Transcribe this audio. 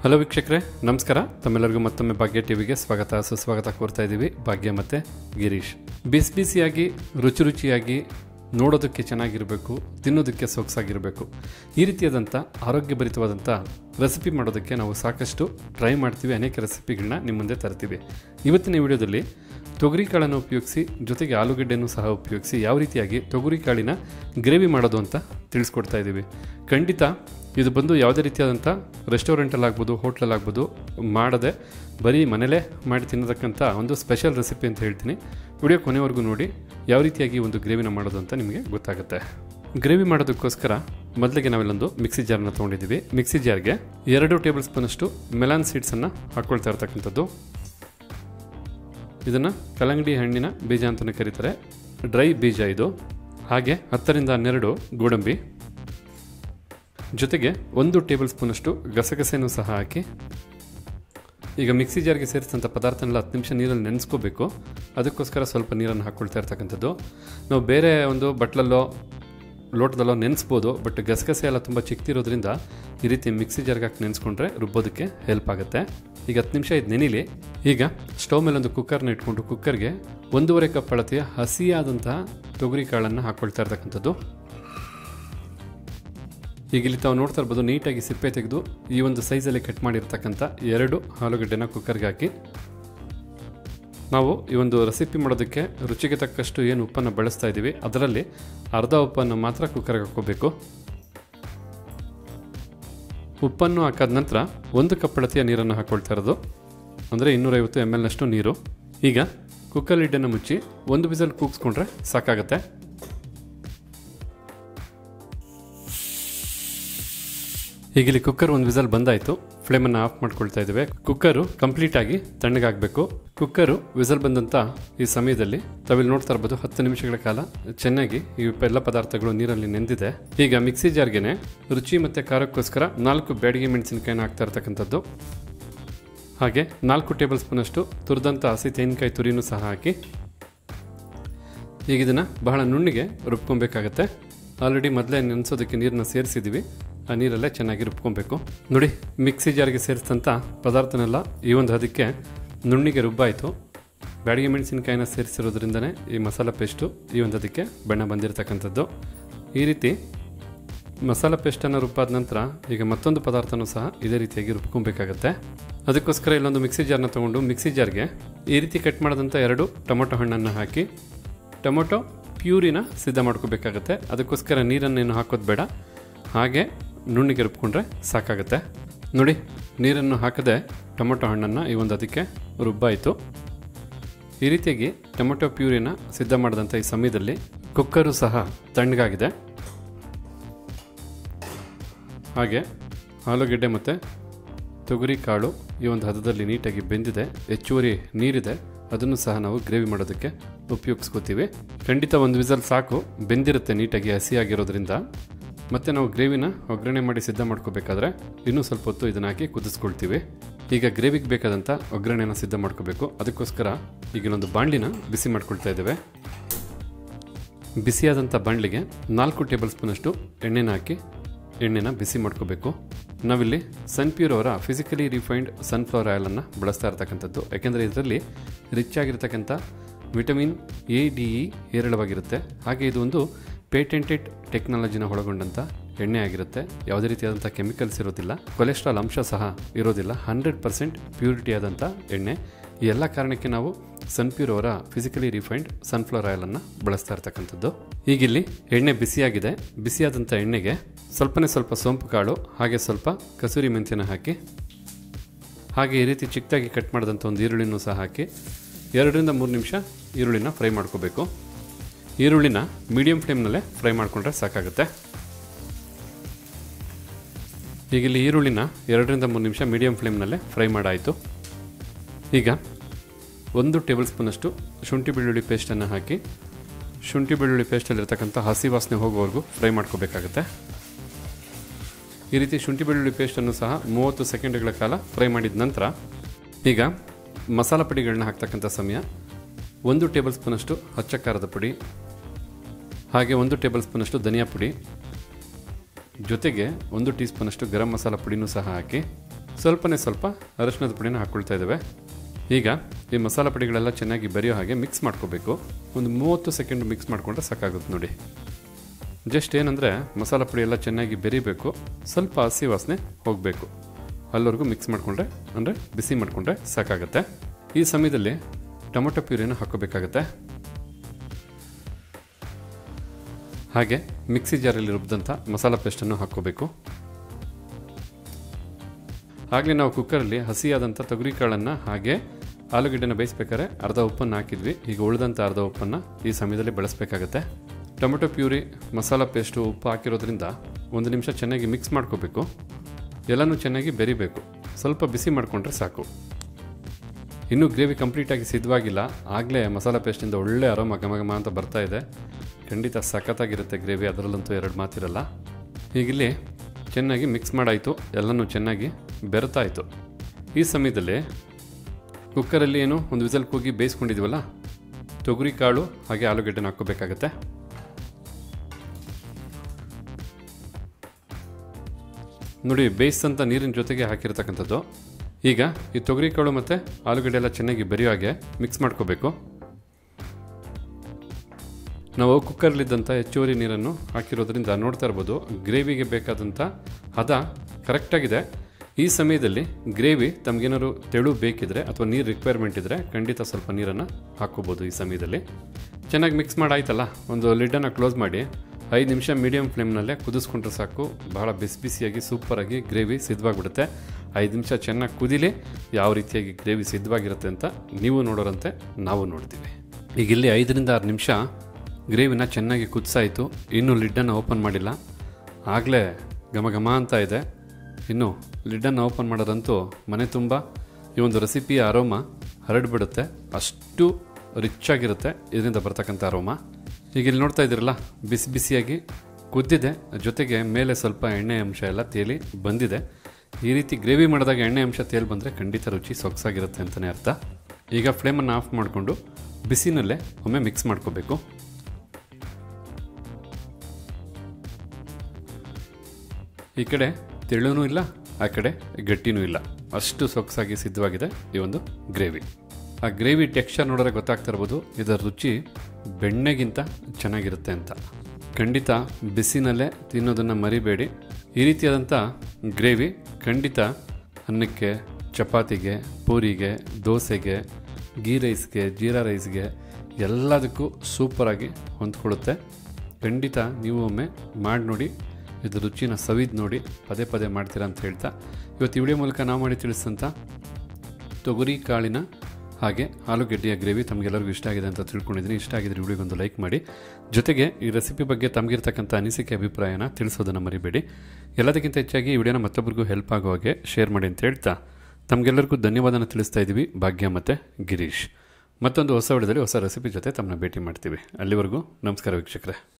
hello ವೀಕ್ಷಕರೇ ನಮಸ್ಕಾರ ತಮ್ಮೆಲ್ಲರಿಗೂ ಮತ್ತೊಮ್ಮೆ ಭಾಗ್ಯ ಟಿವಿಗೆ ಸ್ವಾಗತ ಸುಸ್ವಾಗತ ಕೋರ್ತಾ ಇದ್ದೀವಿ ಭಾಗ್ಯ ಮತ್ತು ಗಿರೀಶ್ ಬಿಸಿ ಬಿಸಿಯಾಗಿ ರುಚಿ ರುಚಿಯಾಗಿ ನೋಡೋದಕ್ಕೆ ಚೆನ್ನಾಗಿರಬೇಕು ತಿನ್ನೋದಕ್ಕೆ ಸೊಗಸಾಗಿರಬೇಕು ಈ ರೀತಿಯಾದಂಥ ಆರೋಗ್ಯಭರಿತವಾದಂಥ ರೆಸಿಪಿ ಮಾಡೋದಕ್ಕೆ ನಾವು ಸಾಕಷ್ಟು ಟ್ರೈ ಮಾಡ್ತೀವಿ ಅನೇಕ ರೆಸಿಪಿಗಳನ್ನ ನಿಮ್ಮ ಮುಂದೆ ತರ್ತೀವಿ ಇವತ್ತಿನ ವಿಡಿಯೋದಲ್ಲಿ ತೊಗರಿ ಕಾಳನ್ನು ಉಪಯೋಗಿಸಿ ಜೊತೆಗೆ ಆಲೂಗಡ್ಡೆನೂ ಸಹ ಉಪಯೋಗಿಸಿ ಯಾವ ರೀತಿಯಾಗಿ ತೊಗರಿ ಕಾಳಿನ ಗ್ರೇವಿ ಮಾಡೋದು ಅಂತ ತಿಳಿಸ್ಕೊಡ್ತಾ ಇದ್ದೀವಿ ಖಂಡಿತ ಇದು ಬಂದು ಯಾವುದೇ ರೀತಿಯಾದಂಥ ರೆಸ್ಟೋರೆಂಟಲ್ಲಾಗ್ಬೋದು ಹೋಟ್ಲಲ್ಲಾಗ್ಬೋದು ಮಾಡದೆ ಬರೀ ಮನೇಲೇ ಮಾಡಿ ತಿನ್ನೋದಕ್ಕಂಥ ಒಂದು ಸ್ಪೆಷಲ್ ರೆಸಿಪಿ ಅಂತ ಹೇಳ್ತೀನಿ ವಿಡಿಯೋ ಕೊನೆವರೆಗೂ ನೋಡಿ ಯಾವ ರೀತಿಯಾಗಿ ಒಂದು ಗ್ರೇವಿನ ಮಾಡೋದು ಅಂತ ನಿಮಗೆ ಗೊತ್ತಾಗುತ್ತೆ ಗ್ರೇವಿ ಮಾಡೋದಕ್ಕೋಸ್ಕರ ಮೊದಲಿಗೆ ನಾವಿಲ್ಲೊಂದು ಮಿಕ್ಸಿ ಜಾರ್ನ ತೊಗೊಂಡಿದ್ದೀವಿ ಮಿಕ್ಸಿ ಜಾರ್ಗೆ ಎರಡು ಟೇಬಲ್ ಸ್ಪೂನಷ್ಟು ಮೆಲಾನ್ ಸೀಡ್ಸನ್ನು ಹಾಕ್ಕೊಳ್ತಾ ಇರ್ತಕ್ಕಂಥದ್ದು ಇದನ್ನು ಕಲ್ಲಂಗಡಿ ಹಣ್ಣಿನ ಬೀಜ ಅಂತಲೇ ಕರೀತಾರೆ ಡ್ರೈ ಬೀಜ ಇದು ಹಾಗೆ ಹತ್ತರಿಂದ ಹನ್ನೆರಡು ಗೋಡಂಬಿ ಜೊತೆಗೆ ಒಂದು ಟೇಬಲ್ ಸ್ಪೂನಷ್ಟು ಗಸಗಸೆನೂ ಸಹ ಹಾಕಿ ಈಗ ಮಿಕ್ಸಿ ಜಾರ್ಗೆ ಸೇರಿಸಿದಂಥ ಪದಾರ್ಥನೆಲ್ಲ ಹತ್ತು ನಿಮಿಷ ನೀರಲ್ಲಿ ನೆನೆಸ್ಕೋಬೇಕು ಅದಕ್ಕೋಸ್ಕರ ಸ್ವಲ್ಪ ನೀರನ್ನು ಹಾಕ್ಕೊಳ್ತಾ ಇರ್ತಕ್ಕಂಥದ್ದು ನಾವು ಬೇರೆ ಒಂದು ಬಟ್ಲಲ್ಲೋ ಲೋಟದಲ್ಲೋ ನೆನೆಸ್ಬೋದು ಬಟ್ ಗಸಗಸೆ ಎಲ್ಲ ತುಂಬ ಚಿಕ್ಕದಿರೋದ್ರಿಂದ ಈ ರೀತಿ ಮಿಕ್ಸಿ ಜಾರ್ಗೆ ಹಾಕಿ ನೆನೆಸ್ಕೊಂಡ್ರೆ ರುಬ್ಬೋದಕ್ಕೆ ಹೆಲ್ಪ್ ಆಗುತ್ತೆ ಈಗ ಹತ್ತು ನಿಮಿಷ ಇದು ನೆನಿಲಿ ಈಗ ಸ್ಟವ್ ಮೇಲೆ ಒಂದು ಕುಕ್ಕರ್ನ ಇಟ್ಕೊಂಡು ಕುಕ್ಕರ್ಗೆ ಒಂದೂವರೆ ಕಪ್ ಅಳತೆಯ ಹಸಿಯಾದಂತಹ ತೊಗರಿ ಕಾಳನ್ನು ಹಾಕ್ಕೊಳ್ತಾ ಇರ್ತಕ್ಕಂಥದ್ದು ಈಗ ಇಲ್ಲಿ ತಾವು ನೋಡ್ತಾ ಇರ್ಬೋದು ನೀಟಾಗಿ ಸಿಪ್ಪೆ ತೆಗೆದು ಈ ಒಂದು ಸೈಜಲ್ಲಿ ಕಟ್ ಮಾಡಿರ್ತಕ್ಕಂಥ ಎರಡು ಆಲೂಗಡ್ಡೆನ ಕುಕ್ಕರ್ಗೆ ಹಾಕಿ ನಾವು ಈ ಒಂದು ರೆಸಿಪಿ ಮಾಡೋದಕ್ಕೆ ರುಚಿಗೆ ತಕ್ಕಷ್ಟು ಏನು ಉಪ್ಪನ್ನು ಬಳಸ್ತಾ ಇದ್ದೀವಿ ಅದರಲ್ಲಿ ಅರ್ಧ ಉಪ್ಪನ್ನು ಮಾತ್ರ ಕುಕ್ಕರ್ಗೆ ಹಾಕ್ಕೋಬೇಕು ಉಪ್ಪನ್ನು ಹಾಕಾದ ನಂತರ ಒಂದು ಕಪ್ ಅಳತೆಯ ನೀರನ್ನು ಹಾಕ್ಕೊಳ್ತಾ ಇರೋದು ಅಂದರೆ ಇನ್ನೂರೈವತ್ತು ಎಮ್ ಎಲ್ನಷ್ಟು ನೀರು ಈಗ ಕುಕ್ಕರ್ ಲಿಡ್ಡನ್ನು ಮುಚ್ಚಿ ಒಂದು ಬಿಸಲ್ ಕೂಗಿಸ್ಕೊಂಡ್ರೆ ಸಾಕಾಗತ್ತೆ ಈಗ ಇಲ್ಲಿ ಕುಕ್ಕರ್ ಒಂದು ವಿಸಲ್ ಬಂದಾಯಿತು ಫ್ಲೇಮನ್ನು ಆಫ್ ಮಾಡ್ಕೊಳ್ತಾ ಇದ್ದೇವೆ ಕುಕ್ಕರು ಕಂಪ್ಲೀಟ್ ಆಗಿ ತಣ್ಣಗಾಗಬೇಕು ಕುಕ್ಕರು ವಿಸಲ್ ಬಂದಂಥ ಈ ಸಮಯದಲ್ಲಿ ತಾವಿಲ್ಲಿ ನೋಡ್ತಾ ಇರ್ಬೋದು ಹತ್ತು ನಿಮಿಷಗಳ ಕಾಲ ಚೆನ್ನಾಗಿ ಈ ಎಲ್ಲ ಪದಾರ್ಥಗಳು ನೀರಲ್ಲಿ ನೆಂದಿದೆ ಈಗ ಮಿಕ್ಸಿ ಜಾರ್ಗೆನೆ ರುಚಿ ಮತ್ತು ಖಾರಕ್ಕೋಸ್ಕರ ನಾಲ್ಕು ಬ್ಯಾಡಿಗೆ ಮೆಣಸಿನಕಾಯಿನ ಹಾಕ್ತಾ ಇರ್ತಕ್ಕಂಥದ್ದು ಹಾಗೆ ನಾಲ್ಕು ಟೇಬಲ್ ಸ್ಪೂನಷ್ಟು ತುರಿದಂಥ ಹಸಿ ತೆಂಗಿನಕಾಯಿ ತುರಿನೂ ಸಹ ಹಾಕಿ ಈಗ ಇದನ್ನು ಬಹಳ ನುಣ್ಣಿಗೆ ರುಬ್ಕೊಬೇಕಾಗತ್ತೆ ಆಲ್ರೆಡಿ ಮೊದಲೇ ನೆನೆಸೋದಕ್ಕೆ ನೀರನ್ನ ಸೇರಿಸಿದ್ದೀವಿ ಆ ನೀರಲ್ಲೇ ಚೆನ್ನಾಗಿ ರುಬ್ಕೊಬೇಕು ನೋಡಿ ಮಿಕ್ಸಿ ಜಾರ್ಗೆ ಸೇರಿಸಿದಂಥ ಪದಾರ್ಥನೆಲ್ಲ ಈ ಒಂದು ಹದಕ್ಕೆ ನುಣ್ಣಿಗೆ ರುಬ್ಬಾಯಿತು ಬ್ಯಾಡಿಗೆ ಮೆಣಸಿನಕಾಯಿನ ಸೇರಿಸಿರೋದ್ರಿಂದನೇ ಈ ಮಸಾಲ ಪೇಸ್ಟು ಈ ಒಂದು ಹದಕ್ಕೆ ಬಣ್ಣ ಬಂದಿರತಕ್ಕಂಥದ್ದು ಈ ರೀತಿ ಮಸಾಲ ಪೇಸ್ಟನ್ನು ರುಬ್ಬಾದ ನಂತರ ಈಗ ಮತ್ತೊಂದು ಪದಾರ್ಥನೂ ಸಹ ಇದೇ ರೀತಿಯಾಗಿ ರುಬ್ಕೊಬೇಕಾಗತ್ತೆ ಅದಕ್ಕೋಸ್ಕರ ಇಲ್ಲೊಂದು ಮಿಕ್ಸಿ ಜಾರ್ನ ತೊಗೊಂಡು ಮಿಕ್ಸಿ ಜಾರ್ಗೆ ಈ ರೀತಿ ಕಟ್ ಮಾಡಿದಂಥ ಎರಡು ಟೊಮೊಟೊ ಹಣ್ಣನ್ನು ಹಾಕಿ ಟೊಮೊಟೊ ಪ್ಯೂರಿನ ಸಿದ್ಧ ಮಾಡ್ಕೋಬೇಕಾಗತ್ತೆ ಅದಕ್ಕೋಸ್ಕರ ನೀರನ್ನೇನು ಹಾಕೋದು ಬೇಡ ಹಾಗೆ ನುಣ್ಣಿಗೆ ರುಬ್ಕೊಂಡ್ರೆ ಸಾಕಾಗುತ್ತೆ ನೋಡಿ ನೀರನ್ನು ಹಾಕದೆ ಟೊಮೊಟೊ ಹಣ್ಣನ್ನು ಈ ಒಂದು ಅದಕ್ಕೆ ರುಬ್ಬಾಯಿತು ಈ ರೀತಿಯಾಗಿ ಟೊಮೊಟೊ ಪ್ಯೂರಿನ ಸಿದ್ಧ ಮಾಡಿದಂಥ ಈ ಸಮಯದಲ್ಲಿ ಕುಕ್ಕರು ಸಹ ತಣ್ಣಗಾಗಿದೆ ಹಾಗೆ ಆಲೂಗೆಡ್ಡೆ ಮತ್ತು ತೊಗರಿ ಕಾಳು ಈ ಒಂದು ಹದದಲ್ಲಿ ನೀಟಾಗಿ ಬೆಂದಿದೆ ಹೆಚ್ಚುವರಿ ನೀರಿದೆ ಅದನ್ನು ಸಹ ನಾವು ಗ್ರೇವಿ ಮಾಡೋದಕ್ಕೆ ಉಪಯೋಗಿಸ್ಕೋತೀವಿ ಖಂಡಿತ ಒಂದು ವಿಸಲ್ ಸಾಕು ಬೆಂದಿರುತ್ತೆ ನೀಟಾಗಿ ಹಸಿಯಾಗಿರೋದ್ರಿಂದ ಮತ್ತು ನಾವು ಗ್ರೇವಿನ ಒಗ್ಗರಣೆ ಮಾಡಿ ಸಿದ್ಧ ಮಾಡ್ಕೋಬೇಕಾದ್ರೆ ಇನ್ನೂ ಸ್ವಲ್ಪ ಹೊತ್ತು ಇದನ್ನ ಹಾಕಿ ಕುದಿಸ್ಕೊಳ್ತೀವಿ ಈಗ ಗ್ರೇವಿಗೆ ಬೇಕಾದಂಥ ಒಗ್ಗರಣೆನ ಸಿದ್ಧ ಮಾಡ್ಕೋಬೇಕು ಅದಕ್ಕೋಸ್ಕರ ಈಗಿನೊಂದು ಬಾಣಲಿನ ಬಿಸಿ ಮಾಡ್ಕೊಳ್ತಾ ಇದ್ದೇವೆ ಬಿಸಿಯಾದಂಥ ಬಾಣಲಿಗೆ ನಾಲ್ಕು ಟೇಬಲ್ ಸ್ಪೂನಷ್ಟು ಎಣ್ಣೆನ ಹಾಕಿ ಎಣ್ಣೆನ ಬಿಸಿ ಮಾಡ್ಕೋಬೇಕು ನಾವಿಲ್ಲಿ ಸನ್ಪ್ಯೂರ್ ಅವರ ಫಿಸಿಕಲಿ ರಿಫೈನ್ಡ್ ಸನ್ಫ್ಲವರ್ ಆಯಿಲನ್ನು ಬಳಸ್ತಾ ಇರ್ತಕ್ಕಂಥದ್ದು ಯಾಕೆಂದರೆ ಇದರಲ್ಲಿ ರಿಚ್ ಆಗಿರ್ತಕ್ಕಂಥ ವಿಟಮಿನ್ ಎ ಡಿ ಇ ಹೇರಳವಾಗಿರುತ್ತೆ ಹಾಗೆ ಇದು ಒಂದು ಪೇಟೆಂಟೆಡ್ ಟೆಕ್ನಾಲಜಿನ ಒಳಗೊಂಡಂಥ ಎಣ್ಣೆ ಆಗಿರುತ್ತೆ ಯಾವುದೇ ರೀತಿಯಾದಂಥ ಕೆಮಿಕಲ್ಸ್ ಇರೋದಿಲ್ಲ ಕೊಲೆಸ್ಟ್ರಾಲ್ ಅಂಶ ಸಹ ಇರೋದಿಲ್ಲ ಹಂಡ್ರೆಡ್ ಪರ್ಸೆಂಟ್ ಪ್ಯೂರಿಟಿ ಆದಂಥ ಎಣ್ಣೆ ಈ ಎಲ್ಲ ಕಾರಣಕ್ಕೆ ನಾವು ಸನ್ಪ್ಯೂರ್ ಅವರ ಫಿಸಿಕಲಿ ರಿಫೈನ್ಡ್ ಸನ್ಫ್ಲವರ್ ಆಯಿಲನ್ನು ಬಳಸ್ತಾ ಇರ್ತಕ್ಕಂಥದ್ದು ಈಗಿಲ್ಲಿ ಎಣ್ಣೆ ಬಿಸಿಯಾಗಿದೆ ಬಿಸಿಯಾದಂಥ ಎಣ್ಣೆಗೆ ಸ್ವಲ್ಪನೇ ಸ್ವಲ್ಪ ಸೋಂಪು ಕಾಳು ಹಾಗೆ ಸ್ವಲ್ಪ ಕಸೂರಿ ಮೆಂತ್ಯನ ಹಾಕಿ ಹಾಗೆ ಈ ರೀತಿ ಚಿಕ್ಕದಾಗಿ ಕಟ್ ಮಾಡಿದಂಥ ಒಂದು ಈರುಳ್ಳಿನೂ ಸಹ ಹಾಕಿ ಎರಡರಿಂದ ಮೂರು ನಿಮಿಷ ಈರುಳ್ಳಿನ ಫ್ರೈ ಮಾಡ್ಕೋಬೇಕು ಈರುಳ್ಳಿನ ಮೀಡಿಯಂ ಫ್ಲೇಮ್ನಲ್ಲೇ ಫ್ರೈ ಮಾಡಿಕೊಂಡ್ರೆ ಸಾಕಾಗುತ್ತೆ ಈಗ ಇಲ್ಲಿ ಈರುಳ್ಳಿನ ಎರಡರಿಂದ ಮೂರು ನಿಮಿಷ ಮೀಡಿಯಂ ಫ್ಲೇಮ್ನಲ್ಲೇ ಫ್ರೈ ಮಾಡಾಯಿತು ಈಗ ಒಂದು ಟೇಬಲ್ ಸ್ಪೂನಷ್ಟು ಶುಂಠಿ ಬೆಳ್ಳುಳ್ಳಿ ಪೇಸ್ಟನ್ನು ಹಾಕಿ ಶುಂಠಿ ಬೆಳ್ಳುಳ್ಳಿ ಪೇಸ್ಟಲ್ಲಿರ್ತಕ್ಕಂಥ ಹಸಿ ವಾಸನೆ ಹೋಗೋವರೆಗೂ ಫ್ರೈ ಮಾಡ್ಕೋಬೇಕಾಗತ್ತೆ ಈ ರೀತಿ ಶುಂಠಿ ಬೆಳ್ಳುಳ್ಳಿ ಪೇಸ್ಟನ್ನು ಸಹ ಮೂವತ್ತು ಸೆಕೆಂಡ್ಗಳ ಕಾಲ ಫ್ರೈ ಮಾಡಿದ ನಂತರ ಈಗ ಮಸಾಲ ಪುಡಿಗಳನ್ನ ಹಾಕ್ತಕ್ಕಂಥ ಸಮಯ ಒಂದು ಟೇಬಲ್ ಸ್ಪೂನಷ್ಟು ಹಚ್ಚ ಖಾರದ ಪುಡಿ ಹಾಗೆ ಒಂದು ಟೇಬಲ್ ಸ್ಪೂನಷ್ಟು ಧನಿಯಾ ಪುಡಿ ಜೊತೆಗೆ ಒಂದು ಟೀ ಸ್ಪೂನಷ್ಟು ಗರಂ ಮಸಾಲ ಪುಡಿನೂ ಸಹ ಹಾಕಿ ಸ್ವಲ್ಪನೇ ಸ್ವಲ್ಪ ಅರಿಶಿನದ ಪುಡಿನ ಹಾಕ್ಕೊಳ್ತಾ ಇದ್ದೇವೆ ಈಗ ಈ ಮಸಾಲ ಪುಡಿಗಳೆಲ್ಲ ಚೆನ್ನಾಗಿ ಬೆರೆಯೋ ಹಾಗೆ ಮಿಕ್ಸ್ ಮಾಡ್ಕೋಬೇಕು ಒಂದು ಮೂವತ್ತು ಸೆಕೆಂಡ್ ಮಿಕ್ಸ್ ಮಾಡಿಕೊಂಡ್ರೆ ಸಾಕಾಗುತ್ತೆ ನೋಡಿ ಜಸ್ಟ್ ಏನಂದರೆ ಮಸಾಲ ಪುಡಿ ಎಲ್ಲ ಚೆನ್ನಾಗಿ ಬೆರಿಬೇಕು ಸ್ವಲ್ಪ ಹಸಿ ವಾಸನೆ ಹೋಗಬೇಕು ಅಲ್ಲಿವರೆಗೂ ಮಿಕ್ಸ್ ಮಾಡಿಕೊಂಡ್ರೆ ಅಂದರೆ ಬಿಸಿ ಮಾಡಿಕೊಂಡ್ರೆ ಸಾಕಾಗುತ್ತೆ ಈ ಸಮಯದಲ್ಲಿ ಟೊಮೊಟೊ ಪ್ಯೂರಿನ ಹಾಕೋಬೇಕಾಗತ್ತೆ ಹಾಗೆ ಮಿಕ್ಸಿ ಜಾರಲ್ಲಿ ರುಬ್ಬಿದಂಥ ಮಸಾಲ ಪೇಸ್ಟನ್ನು ಹಾಕ್ಕೋಬೇಕು ಆಗಲೇ ನಾವು ಕುಕ್ಕರಲ್ಲಿ ಹಸಿಯಾದಂಥ ತೊಗರಿ ಕಾಳನ್ನು ಹಾಗೆ ಆಲೂಗಡ್ಡೆನ ಬೇಯಿಸ್ಬೇಕಾದ್ರೆ ಅರ್ಧ ಉಪ್ಪನ್ನು ಹಾಕಿದ್ವಿ ಈಗ ಉಳಿದಂಥ ಅರ್ಧ ಉಪ್ಪನ್ನು ಈ ಸಮಯದಲ್ಲಿ ಬಳಸಬೇಕಾಗತ್ತೆ ಟೊಮೆಟೊ ಪ್ಯೂರಿ ಮಸಾಲ ಪೇಸ್ಟು ಉಪ್ಪು ಹಾಕಿರೋದ್ರಿಂದ ಒಂದು ನಿಮಿಷ ಚೆನ್ನಾಗಿ ಮಿಕ್ಸ್ ಮಾಡ್ಕೋಬೇಕು ಎಲ್ಲನೂ ಚೆನ್ನಾಗಿ ಬೆರಿಬೇಕು ಸ್ವಲ್ಪ ಬಿಸಿ ಮಾಡಿಕೊಂಡ್ರೆ ಸಾಕು ಇನ್ನೂ ಗ್ರೇವಿ ಕಂಪ್ಲೀಟಾಗಿ ಸಿದ್ಧವಾಗಿಲ್ಲ ಆಗಲೇ ಮಸಾಲ ಪೇಸ್ಟಿಂದ ಒಳ್ಳೆ ಅರೋಮ ಘಮ ಘಮ ಅಂತ ಬರ್ತಾ ಇದೆ ಖಂಡಿತ ಸಖತ್ತಾಗಿರುತ್ತೆ ಗ್ರೇವಿ ಅದರಲ್ಲಂತೂ ಎರಡು ಮಾತಿರಲ್ಲ ಹೀಗಿಲ್ಲಿ ಚೆನ್ನಾಗಿ ಮಿಕ್ಸ್ ಮಾಡಾಯಿತು ಎಲ್ಲನೂ ಚೆನ್ನಾಗಿ ಬೆರೆತಾಯಿತು ಈ ಸಮಯದಲ್ಲಿ ಕುಕ್ಕರಲ್ಲಿ ಏನು ಒಂದು ವಿಸಲ್ ಕೂಗಿ ಬೇಯಿಸ್ಕೊಂಡಿದ್ವಲ್ಲ ತೊಗರಿ ಕಾಳು ಹಾಗೆ ಆಲೂಗಡ್ಡೆನ ಹಾಕ್ಕೋಬೇಕಾಗತ್ತೆ ನೋಡಿ ಬೇಯಿಸಂತ ನೀರಿನ ಜೊತೆಗೆ ಹಾಕಿರ್ತಕ್ಕಂಥದ್ದು ಈಗ ಈ ತೊಗರಿ ಕಾಳು ಮತ್ತು ಆಲೂಗಡ್ಡೆ ಎಲ್ಲ ಚೆನ್ನಾಗಿ ಬೆರೆಯೋ ಹಾಗೆ ಮಿಕ್ಸ್ ಮಾಡ್ಕೋಬೇಕು ನಾವು ಕುಕ್ಕರ್ಲಿದ್ದಂಥ ಹೆಚ್ಚುವರಿ ನೀರನ್ನು ಹಾಕಿರೋದ್ರಿಂದ ನೋಡ್ತಾ ಇರ್ಬೋದು ಗ್ರೇವಿಗೆ ಬೇಕಾದಂಥ ಹದ ಕರೆಕ್ಟಾಗಿದೆ ಈ ಸಮಯದಲ್ಲಿ ಗ್ರೇವಿ ತಮಗೇನಾದ್ರು ತೆಳು ಬೇಕಿದ್ರೆ ಅಥವಾ ನೀರು ರಿಕ್ವೈರ್ಮೆಂಟ್ ಇದ್ದರೆ ಖಂಡಿತ ಸ್ವಲ್ಪ ನೀರನ್ನು ಹಾಕ್ಕೋಬೋದು ಈ ಸಮಯದಲ್ಲಿ ಚೆನ್ನಾಗಿ ಮಿಕ್ಸ್ ಮಾಡಾಯ್ತಲ್ಲ ಒಂದು ಲಿಡ್ಡನ್ನು ಕ್ಲೋಸ್ ಮಾಡಿ ಐದು ನಿಮಿಷ ಮೀಡಿಯಂ ಫ್ಲೇಮ್ನಲ್ಲೇ ಕುದಿಸ್ಕೊಂಡ್ರೆ ಸಾಕು ಬಹಳ ಬಿಸಿ ಬಿಸಿಯಾಗಿ ಸೂಪರಾಗಿ ಗ್ರೇವಿ ಸಿದ್ಧವಾಗಿಬಿಡುತ್ತೆ ಐದು ನಿಮಿಷ ಚೆನ್ನಾಗಿ ಕುದಿಲಿ ಯಾವ ರೀತಿಯಾಗಿ ಗ್ರೇವಿ ಸಿದ್ಧವಾಗಿರುತ್ತೆ ಅಂತ ನೀವು ನೋಡೋರಂತೆ ನಾವು ನೋಡ್ತೀವಿ ಈಗ ಇಲ್ಲಿ ಐದರಿಂದ ಆರು ನಿಮಿಷ ಗ್ರೇವಿನ ಚೆನ್ನಾಗಿ ಕುದಿಸಾಯಿತು ಇನ್ನೂ ಲಿಡ್ಡನ್ನು ಓಪನ್ ಮಾಡಿಲ್ಲ ಆಗಲೇ ಘಮ ಘಮ ಅಂತ ಇದೆ ಇನ್ನು ಲಿಡ್ಡನ್ನು ಓಪನ್ ಮಾಡೋದಂತೂ ಮನೆ ತುಂಬ ಈ ಒಂದು ರೆಸಿಪಿಯ ಅರೋಮ ಹರಡ್ಬಿಡುತ್ತೆ ಅಷ್ಟು ರಿಚ್ ಆಗಿರುತ್ತೆ ಇದರಿಂದ ಬರ್ತಕ್ಕಂಥ ಅರೋಮ ಈಗ ಇಲ್ಲಿ ನೋಡ್ತಾ ಇದ್ದೀರಲ್ಲ ಬಿಸಿ ಬಿಸಿಯಾಗಿ ಕುದ್ದಿದೆ ಜೊತೆಗೆ ಮೇಲೆ ಸ್ವಲ್ಪ ಎಣ್ಣೆ ಅಂಶ ಎಲ್ಲ ತೇಲಿ ಬಂದಿದೆ ಈ ರೀತಿ ಗ್ರೇವಿ ಮಾಡಿದಾಗ ಎಣ್ಣೆ ಅಂಶ ತೇಲಿ ಬಂದರೆ ಖಂಡಿತ ರುಚಿ ಸೊಗಸಾಗಿರುತ್ತೆ ಅಂತಲೇ ಅರ್ಥ ಈಗ ಫ್ಲೇಮನ್ನು ಆಫ್ ಮಾಡಿಕೊಂಡು ಬಿಸಿನಲ್ಲೇ ಒಮ್ಮೆ ಮಿಕ್ಸ್ ಮಾಡ್ಕೋಬೇಕು ಈ ಕಡೆ ತೆಳ್ಳನೂ ಇಲ್ಲ ಆ ಕಡೆ ಗಟ್ಟಿನೂ ಇಲ್ಲ ಅಷ್ಟು ಸೊಗಸಾಗಿ ಸಿದ್ಧವಾಗಿದೆ ಈ ಒಂದು ಗ್ರೇವಿ ಆ ಗ್ರೇವಿ ಟೆಕ್ಸ್ಚರ್ ನೋಡಿದ್ರೆ ಗೊತ್ತಾಗ್ತಾ ಇರ್ಬೋದು ಇದರ ರುಚಿ ಬೆಣ್ಣೆಗಿಂತ ಚೆನ್ನಾಗಿರುತ್ತೆ ಅಂತ ಖಂಡಿತ ಬಿಸಿನಲ್ಲೇ ತಿನ್ನೋದನ್ನು ಮರಿಬೇಡಿ ಈ ರೀತಿಯಾದಂಥ ಗ್ರೇವಿ ಖಂಡಿತ ಅನ್ನಕ್ಕೆ ಚಪಾತಿಗೆ ಪೂರಿಗೆ ದೋಸೆಗೆ ಗೀ ರೈಸ್ಗೆ ಜೀರಾ ರೈಸ್ಗೆ ಎಲ್ಲದಕ್ಕೂ ಸೂಪರಾಗಿ ಹೊಂದ್ಕೊಳ್ಳುತ್ತೆ ಖಂಡಿತ ನೀವು ಒಮ್ಮೆ ಮಾಡಿ ನೋಡಿ ಇದು ರುಚಿನ ಸವಿದ್ ನೋಡಿ ಪದೇ ಪದೇ ಮಾಡ್ತೀರಾ ಅಂತ ಹೇಳ್ತಾ ಇವತ್ತು ಈ ವಿಡಿಯೋ ಮೂಲಕ ನಾವು ಮಾಡಿ ತಿಳಿಸಂತ ತೊಗರಿ ಕಾಳಿನ ಹಾಗೆ ಆಲೂಗೆಡ್ಡೆಯ ಗ್ರೇವಿ ತಮಗೆಲ್ಲರಿಗೂ ಇಷ್ಟ ಆಗಿದೆ ಅಂತ ತಿಳ್ಕೊಂಡಿದ್ದೀನಿ ಇಷ್ಟ ಆಗಿದ್ರೆ ವಿಡಿಯೋಗೊಂದು ಲೈಕ್ ಮಾಡಿ ಜೊತೆಗೆ ಈ ರೆಸಿಪಿ ಬಗ್ಗೆ ತಮಗಿರ್ತಕ್ಕಂಥ ಅನಿಸಿಕೆ ಅಭಿಪ್ರಾಯನ ತಿಳಿಸೋದನ್ನು ಮರಿಬೇಡಿ ಎಲ್ಲದಕ್ಕಿಂತ ಹೆಚ್ಚಾಗಿ ಈ ವಿಡಿಯೋನ ಮತ್ತೊಬ್ಬರಿಗೂ ಹೆಲ್ಪ್ ಆಗೋ ಹಾಗೆ ಶೇರ್ ಮಾಡಿ ಅಂತ ಹೇಳ್ತಾ ತಮಗೆಲ್ಲರಿಗೂ ಧನ್ಯವಾದನ ತಿಳಿಸ್ತಾ ಇದ್ದೀವಿ ಭಾಗ್ಯ ಮತ್ತು ಗಿರೀಶ್ ಮತ್ತೊಂದು ಹೊಸ ವಿಡಿಯೋದಲ್ಲಿ ಹೊಸ ರೆಸಿಪಿ ಜೊತೆ ತಮ್ಮನ್ನ ಭೇಟಿ ಮಾಡ್ತೀವಿ ಅಲ್ಲಿವರೆಗೂ ನಮಸ್ಕಾರ ವೀಕ್ಷಕರೇ